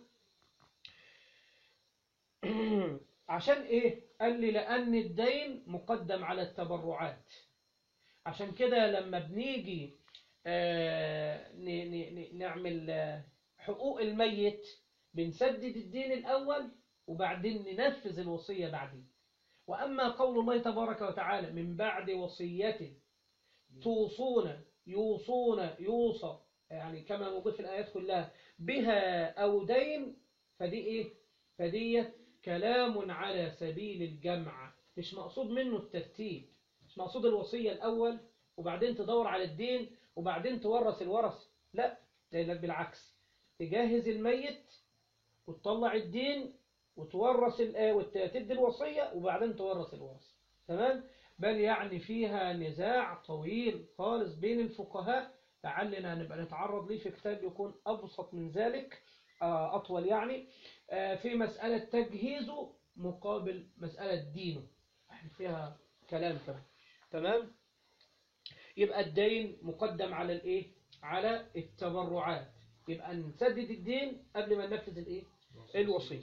عشان إيه قال لي لأن الدين مقدم على التبرعات عشان كده لما بنيجي آه ن- ن- ن- نعمل آه، حقوق الميت بنسدد الدين الأول وبعدين ننفذ الوصية بعدين وأما قول الله تبارك وتعالى من بعد وصية توصون يوصون يوصى يعني كما موجود في الآيات كلها بها أو دين فدي إيه فدي كلام على سبيل الجمع مش مقصود منه الترتيب مش مقصود الوصية الأول وبعدين تدور على الدين وبعدين تورث الورث لا لأنك بالعكس تجهز الميت وتطلع الدين وتورث الآية وتدي الوصية وبعدين تورث الورث تمام بل يعني فيها نزاع طويل خالص بين الفقهاء لعلنا نبقى نتعرض ليه في كتاب يكون أبسط من ذلك آه، أطول يعني آه، في مسألة تجهيزه مقابل مسألة دينه يعني فيها كلام كمان تمام يبقى الدين مقدم على الايه على التبرعات يبقى نسدد الدين قبل ما ننفذ الايه الوصية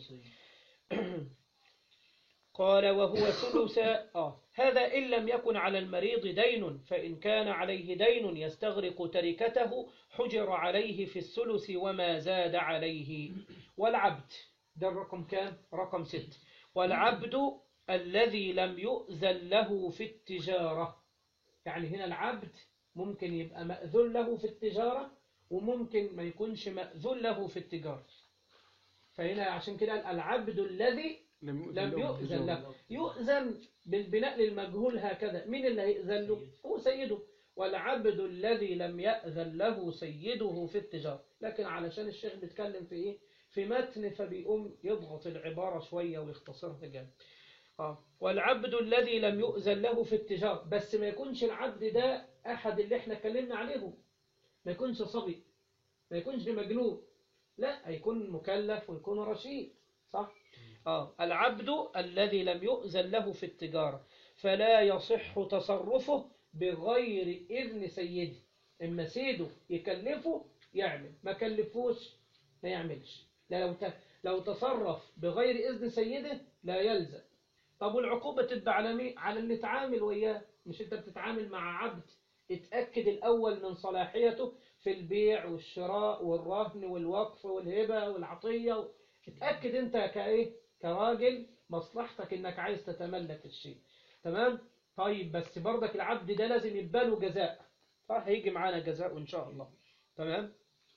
قال وهو ثلث آه هذا إن لم يكن على المريض دين فإن كان عليه دين يستغرق تركته حجر عليه في الثلث وما زاد عليه والعبد ده الرقم كام رقم ست والعبد الذي لم يؤذن له في التجارة يعني هنا العبد ممكن يبقى مأذون له في التجارة وممكن ما يكونش مأذون له في التجارة فهنا عشان كده قال العبد الذي لم يؤذن له يؤذن بالبناء للمجهول هكذا مين اللي هيأذن له هو سيده والعبد الذي لم يأذن له سيده في التجارة لكن علشان الشيخ بيتكلم في ايه في متن فبيقوم يضغط العبارة شوية ويختصرها جامد آه. والعبد الذي لم يؤذن له في التجارة بس ما يكونش العبد ده أحد اللي احنا اتكلمنا عليهم ما يكونش صبي ما يكونش مجنون لا هيكون مكلف ويكون رشيد صح آه. العبد الذي لم يؤذن له في التجارة فلا يصح تصرفه بغير إذن سيده إما سيده يكلفه يعمل ما كلفوش ما يعملش لو ت... لو تصرف بغير إذن سيده لا يلزم طب والعقوبة تبقى على مين؟ على اللي تعامل وياه مش انت بتتعامل مع عبد اتأكد الأول من صلاحيته في البيع والشراء والرهن والوقف والهبة والعطية اتأكد انت كايه كراجل مصلحتك انك عايز تتملك الشيء تمام طيب بس برضك العبد ده لازم يبقى له جزاء صح هيجي معانا جزاء ان شاء الله تمام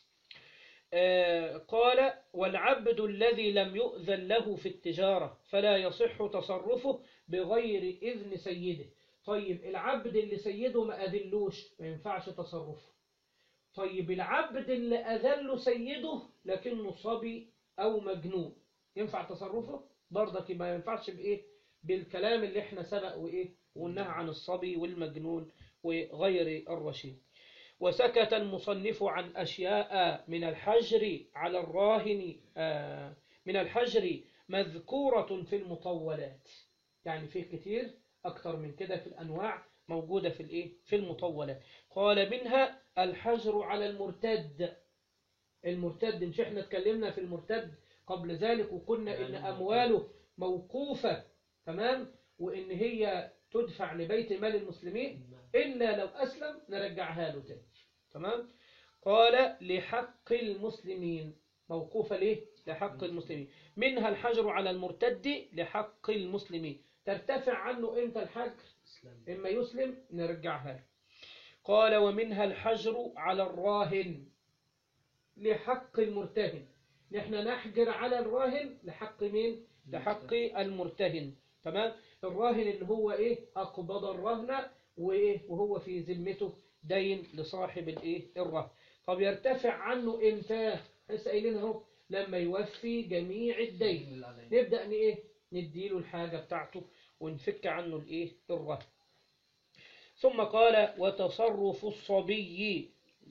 آه قال والعبد الذي لم يؤذن له في التجارة فلا يصح تصرفه بغير إذن سيده طيب العبد اللي سيده ما أذلوش ما ينفعش تصرفه طيب العبد اللي أذل سيده لكنه صبي أو مجنون ينفع تصرفه برضك ما ينفعش بإيه بالكلام اللي احنا سبق وإيه وقلناها عن الصبي والمجنون وغير الرشيد وسكت المصنف عن أشياء من الحجر على الراهن من الحجر مذكورة في المطولات يعني فيه كتير أكتر من كده في الأنواع موجودة في الإيه في المطولات قال منها الحجر على المرتد المرتد مش احنا اتكلمنا في المرتد قبل ذلك وقلنا إن أمواله موقوفة تمام وإن هي تدفع لبيت مال المسلمين إلا لو أسلم نرجعها له تاني تمام قال لحق المسلمين موقوفة ليه لحق المسلمين منها الحجر على المرتد لحق المسلمين ترتفع عنه إمتى الحجر إما يسلم نرجعها له قال ومنها الحجر على الراهن لحق المرتهن نحن نحجر على الراهن لحق مين لحق المرتهن تمام الراهن اللي هو ايه اقبض الرهن وايه وهو في ذمته دين لصاحب الايه الرهن طب يرتفع عنه امتى لسه قايلين اهو لما يوفي جميع الدين نبدا ان ايه نديله الحاجه بتاعته ونفك عنه الايه الرهن ثم قال وتصرف الصبي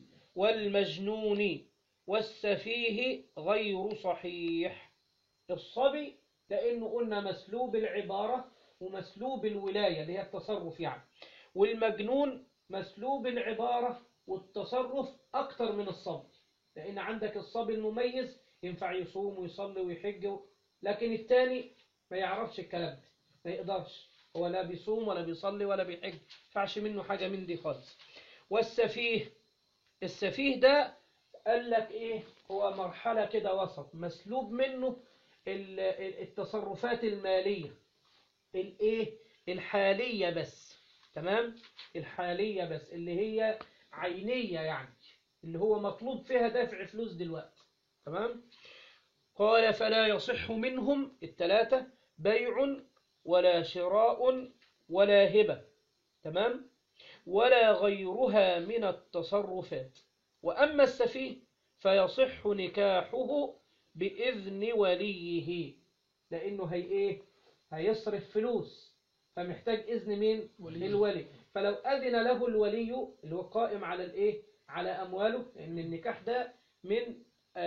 والمجنون والسفيه غير صحيح الصبي لأنه قلنا مسلوب العبارة ومسلوب الولاية اللي هي التصرف يعني والمجنون مسلوب العبارة والتصرف أكتر من الصبي لأن عندك الصبي المميز ينفع يصوم ويصلي ويحج لكن التاني ما يعرفش الكلام ده ما يقدرش هو لا بيصوم ولا بيصلي ولا بيحج ما ينفعش منه حاجة من دي خالص والسفيه السفيه ده قال لك ايه هو مرحلة كده وسط مسلوب منه ال- ال- التصرفات المالية الايه الحالية بس تمام الحالية بس اللي هي عينية يعني اللي هو مطلوب فيها دفع فلوس دلوقتي تمام قال فلا يصح منهم الثلاثة بيع ولا شراء ولا هبة تمام ولا غيرها من التصرفات وأما السفيه فيصح نكاحه بإذن وليه لأنه هي إيه هيصرف فلوس فمحتاج إذن مين ولي. الولي فلو أذن له الولي اللي هو قائم على الإيه على أمواله لأن النكاح ده من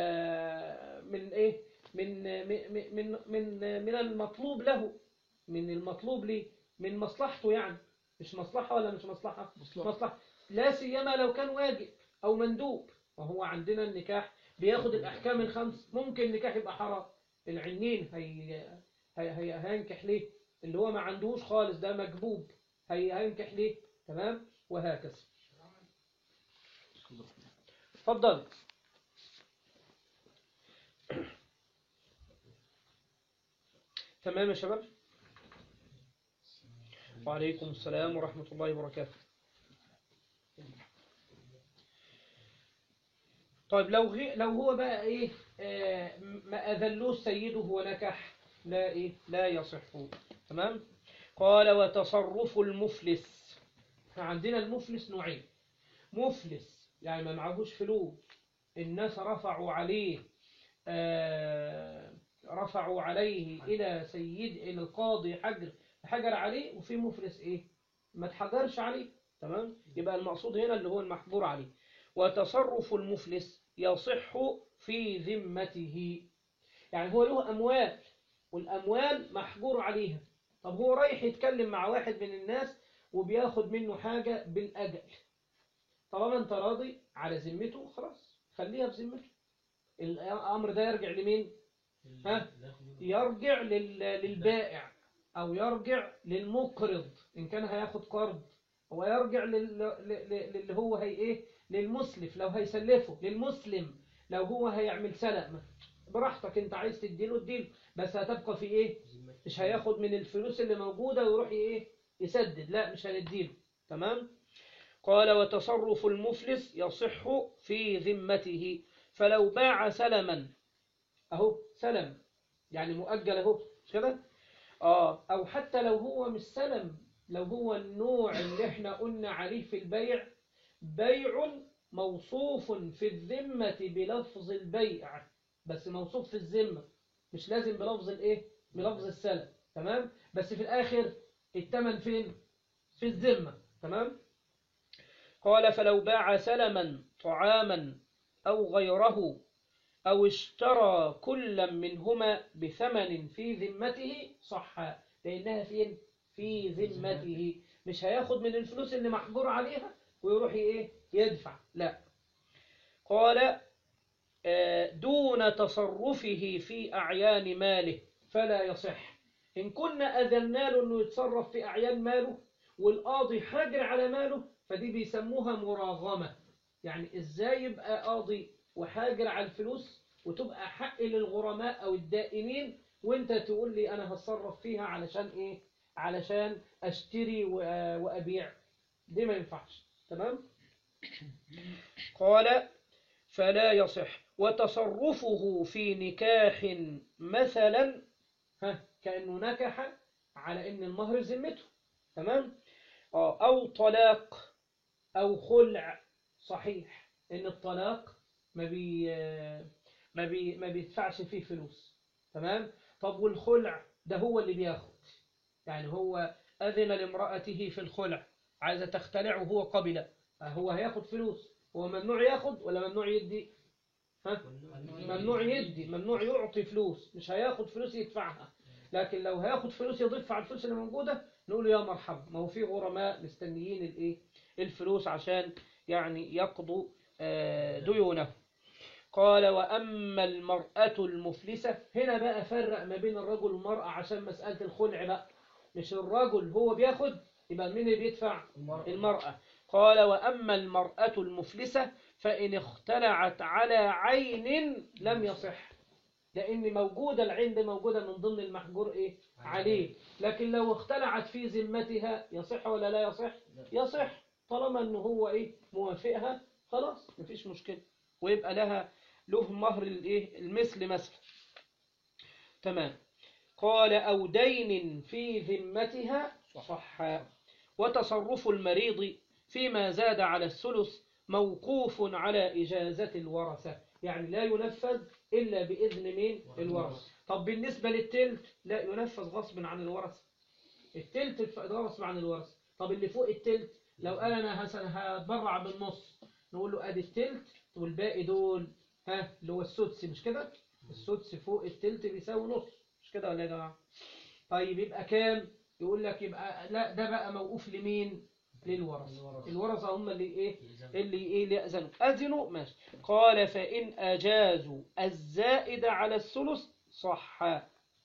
آه من إيه من من من من من المطلوب له من المطلوب ليه من مصلحته يعني مش مصلحة ولا مش مصلحة مصلحة. مصلحة لا سيما لو كان واجب أو مندوب وهو عندنا النكاح بياخد الأحكام الخمس ممكن النكاح يبقى حرام العنين هي هي هي هينكح ليه اللي هو ما عندوش خالص ده مجبوب هي هينكح ليه تمام وهكذا اتفضل تمام يا شباب وعليكم السلام ورحمة الله وبركاته طيب لو غي... لو هو بقى ايه آه ما اذلوش سيده ونكح لا ايه لا يصح تمام قال وتصرف المفلس احنا عندنا المفلس نوعين مفلس يعني ما معهوش فلوس الناس رفعوا عليه آه رفعوا عليه الى سيد الى القاضي حجر حجر عليه وفي مفلس ايه ما اتحجرش عليه تمام يبقى المقصود هنا اللي هو المحجور عليه وتصرف المفلس يصح في ذمته يعني هو له أموال والأموال محجور عليها طب هو رايح يتكلم مع واحد من الناس وبياخد منه حاجة بالأجل طالما انت راضي على ذمته خلاص خليها في ذمته الأمر ده يرجع لمين ها يرجع لل- للبائع أو يرجع للمقرض إن كان هياخد قرض هو يرجع لل- ل- ل- للي هو هي إيه للمسلف لو هيسلفه للمسلم لو هو هيعمل سلم براحتك انت عايز تديله اديله بس هتبقى في ايه مش هياخد من الفلوس اللي موجودة ويروح ايه يسدد لا مش هنديله تمام قال وتصرف المفلس يصح في ذمته فلو باع سلما اهو سلم يعني مؤجل اهو مش كده اه او حتى لو هو مش سلم لو هو النوع اللي احنا قلنا عليه في البيع بيع موصوف في الذمة بلفظ البيع بس موصوف في الذمة مش لازم بلفظ الايه بلفظ السلم تمام بس في الاخر الثمن فين في الذمة تمام قال فلو باع سلما طعاما او غيره او اشترى كلا منهما بثمن في ذمته صح لانها فين في ذمته مش هياخد من الفلوس اللي محجور عليها ويروح ايه يدفع لا قال آه، دون تصرفه في أعيان ماله فلا يصح إن كنا أذلنا له أنه يتصرف في أعيان ماله والقاضي حاجر على ماله فدي بيسموها مراغمة يعني ازاي يبقى قاضي وحاجر على الفلوس وتبقى حق للغرماء او الدائنين وانت تقول لي انا هتصرف فيها علشان ايه علشان اشتري و- وابيع دي ما ينفعش تمام قال فلا يصح وتصرفه في نكاح مثلا ها كأنه نكح على ان المهر ذمته تمام آه، او طلاق او خلع صحيح ان الطلاق ما بي ما بي ما بيدفعش فيه فلوس تمام طب والخلع ده هو اللي بياخد يعني هو أذن لامرأته في الخلع عايزة تختلع وهو قبل هو هياخد فلوس هو ممنوع ياخد ولا ممنوع يدي ها؟ ممنوع يدي ممنوع يعطي فلوس مش هياخد فلوس يدفعها لكن لو هياخد فلوس يضيف على الفلوس اللي موجودة نقول له يا مرحبا ما هو في غرماء مستنيين الايه الفلوس عشان يعني يقضوا آه، ديونه قال وأما المرأة المفلسة هنا بقى فرق ما بين الرجل والمرأة عشان مسألة الخلع بقى مش الرجل هو بياخد يبقى مين اللي بيدفع المرأة قال وأما المرأة المفلسة فإن اختلعت على عين لم يصح لأن موجودة العين دي موجودة من ضمن المحجور إيه عليه لكن لو اختلعت في ذمتها يصح ولا لا يصح يصح طالما أنه هو إيه موافقها خلاص مفيش مشكلة ويبقى لها له مهر الإيه المثل مثلا تمام قال أو دين في ذمتها صح وتصرف المريض فيما زاد على الثلث موقوف على إجازة الورثة يعني لا ينفذ إلا بإذن مين الورثة طب بالنسبة للتلت لا ينفذ غصب عن الورثة التلت الف- ده غصب عن الورثة طب اللي فوق التلت لو قال أنا هس- هتبرع بالنص نقول له أدي التلت والباقي دول ها اللي هو السدس مش كده السدس فوق التلت بيساوي نص مش كده ولا يا جماعة طيب يبقى كام يقول لك يبقى لا ده بقى موقوف لمين للورثة الورثة هم اللي ايه اللي ايه اللي يأذنوا أذنوا ماشي قال فإن أجازوا الزائد على الثلث صح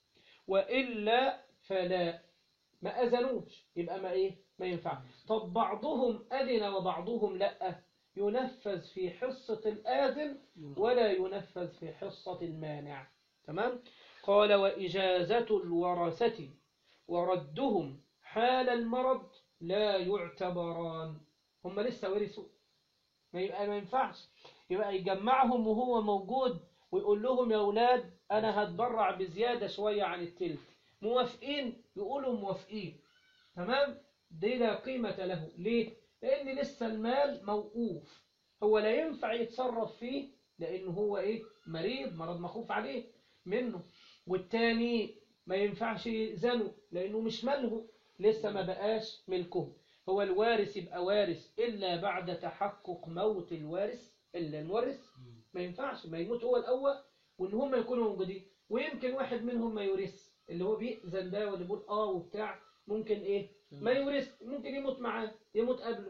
وإلا فلا ما أذنوش يبقى ما ايه ما ينفع طب بعضهم أذن وبعضهم لا ينفذ في حصة الآذن ولا ينفذ في حصة المانع تمام قال وإجازة الورثة وردهم حال المرض لا يعتبران هم لسه ورثوا ما يبقى ما ينفعش يبقى يجمعهم وهو موجود ويقول لهم يا أولاد أنا هتبرع بزيادة شوية عن التلت موافقين يقولوا موافقين تمام دي لا قيمة له ليه لأن لسه المال موقوف هو لا ينفع يتصرف فيه لأنه هو إيه مريض مرض مخوف عليه منه والتاني ما ينفعش يأذنه لأنه مش ماله لسه ما بقاش ملكه هو الوارث يبقى وارث إلا بعد تحقق موت الوارث إلا المورث ما ينفعش ما يموت هو الأول وإن هم يكونوا موجودين ويمكن واحد منهم ما يورث اللي هو بيأذن ده واللي بيقول آه وبتاع ممكن إيه ما يورث ممكن يموت معاه يموت قبله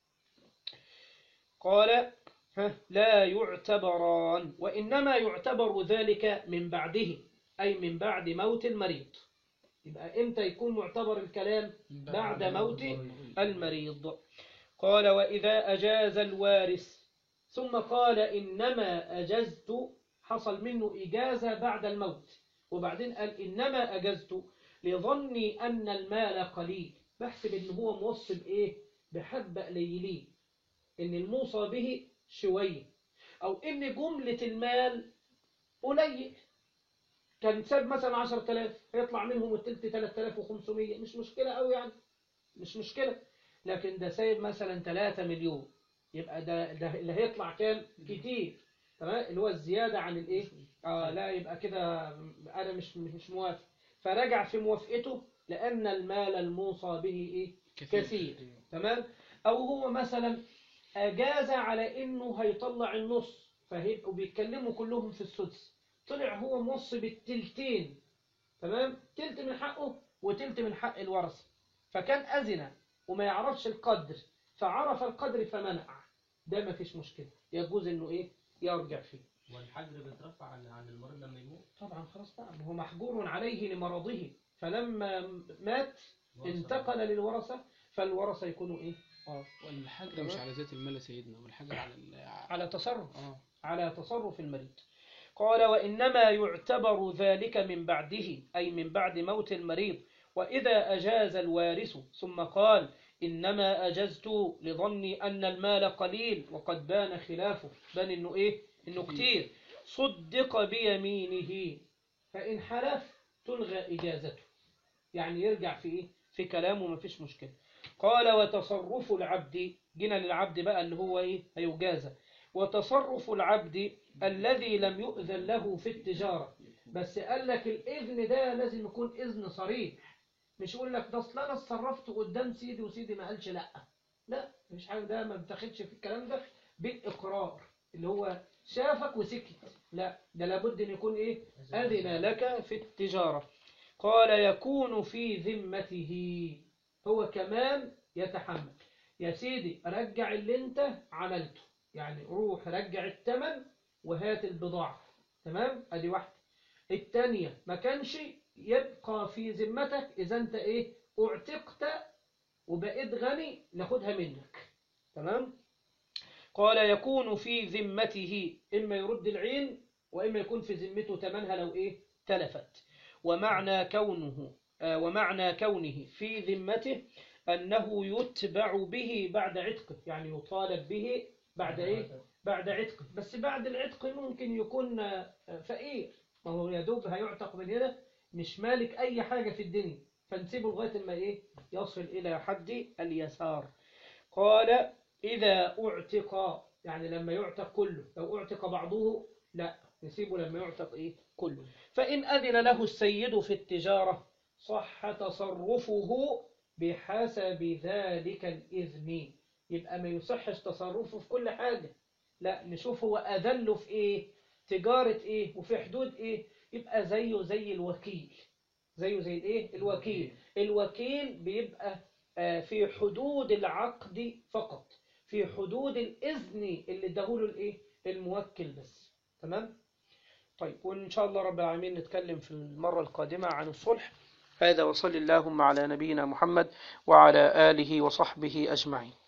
قال ها، لا يعتبران وإنما يعتبر ذلك من بعده أي من بعد موت المريض يبقى إمتى يكون معتبر الكلام بعد موت المريض قال وإذا أجاز الوارث ثم قال إنما أجزت حصل منه إجازة بعد الموت وبعدين قال إنما أجزت لظني أن المال قليل بحسب إن هو موصي بإيه بحبة قليلين إن الموصى به شوية أو إن جملة المال قليل كان ساب مثلا 10000 هيطلع منهم التلت 3500 مش مشكلة أوي يعني مش مشكلة لكن ده سايب مثلا 3 مليون يبقى ده, ده اللي هيطلع كام كتير تمام اللي هو الزيادة عن الايه اه لا يبقى كده انا مش مش موافق فرجع في موافقته لان المال الموصى به ايه كثير تمام او هو مثلا اجاز على انه هيطلع النص فهيبقوا بيتكلموا كلهم في السدس طلع هو موصي بالتلتين تمام تلت من حقه وتلت من حق الورثة فكان أذن وما يعرفش القدر فعرف القدر فمنع ده ما فيش مشكلة يجوز انه ايه يرجع فيه والحجر بيترفع عن عن المريض لما يموت طبعا خلاص بقى ما هو محجور عليه لمرضه فلما مات انتقل للورثة فالورثة يكونوا إيه اه والحجر مش على ذات المال يا سيدنا والحجر على ال... على تصرف اه على تصرف المريض قال وإنما يعتبر ذلك من بعده أي من بعد موت المريض وإذا أجاز الوارث ثم قال إنما أجزت لظني أن المال قليل وقد بان خلافه بان إنه إيه إنه كتير صدق بيمينه فإن حلف تلغى إجازته يعني يرجع في إيه في كلامه ما فيش مشكلة قال وتصرف العبد جينا للعبد بقى اللي هو إيه هيجازى وتصرف العبد الذي لم يؤذن له في التجارة بس قال لك الإذن ده لازم يكون إذن صريح مش يقول لك ده اصل انا اتصرفت قدام سيدي وسيدي ما قالش لا لا مش حاجه ده ما بتاخدش في الكلام ده بالاقرار اللي هو شافك وسكت لا ده لابد ان يكون ايه اذن لك في التجاره قال يكون في ذمته هو كمان يتحمل يا سيدي رجع اللي انت عملته يعني روح رجع الثمن وهات البضاعه تمام ادي واحده الثانيه ما كانش يبقى في ذمتك إذا أنت إيه اعتقت وبقيت غني ناخدها منك تمام قال يكون في ذمته إما يرد العين وإما يكون في ذمته تمنها لو إيه تلفت ومعنى كونه آه ومعنى كونه في ذمته أنه يتبع به بعد عتقه يعني يطالب به بعد إيه بعد عتقه بس بعد العتق ممكن يكون آه، فقير ما هو يا دوب هيعتق من هنا مش مالك أي حاجة في الدنيا فنسيبه لغاية ما إيه يصل إلى حد اليسار قال إذا اعتق يعني لما يعتق كله لو اعتق بعضه لا نسيبه لما يعتق إيه كله فإن أذن له السيد في التجارة صح تصرفه بحسب ذلك الإذن يبقى ما يصحش تصرفه في كل حاجة لا نشوف هو أذن له في إيه تجارة إيه وفي حدود إيه يبقى زيه زي الوكيل زيه زي الايه الوكيل الوكيل بيبقى آه، في حدود العقد فقط في حدود الإذن اللي اداهوله الايه الموكل بس تمام طيب وإن شاء الله رب العالمين نتكلم في المرة القادمة عن الصلح هذا وصل اللهم على نبينا محمد وعلى آله وصحبه أجمعين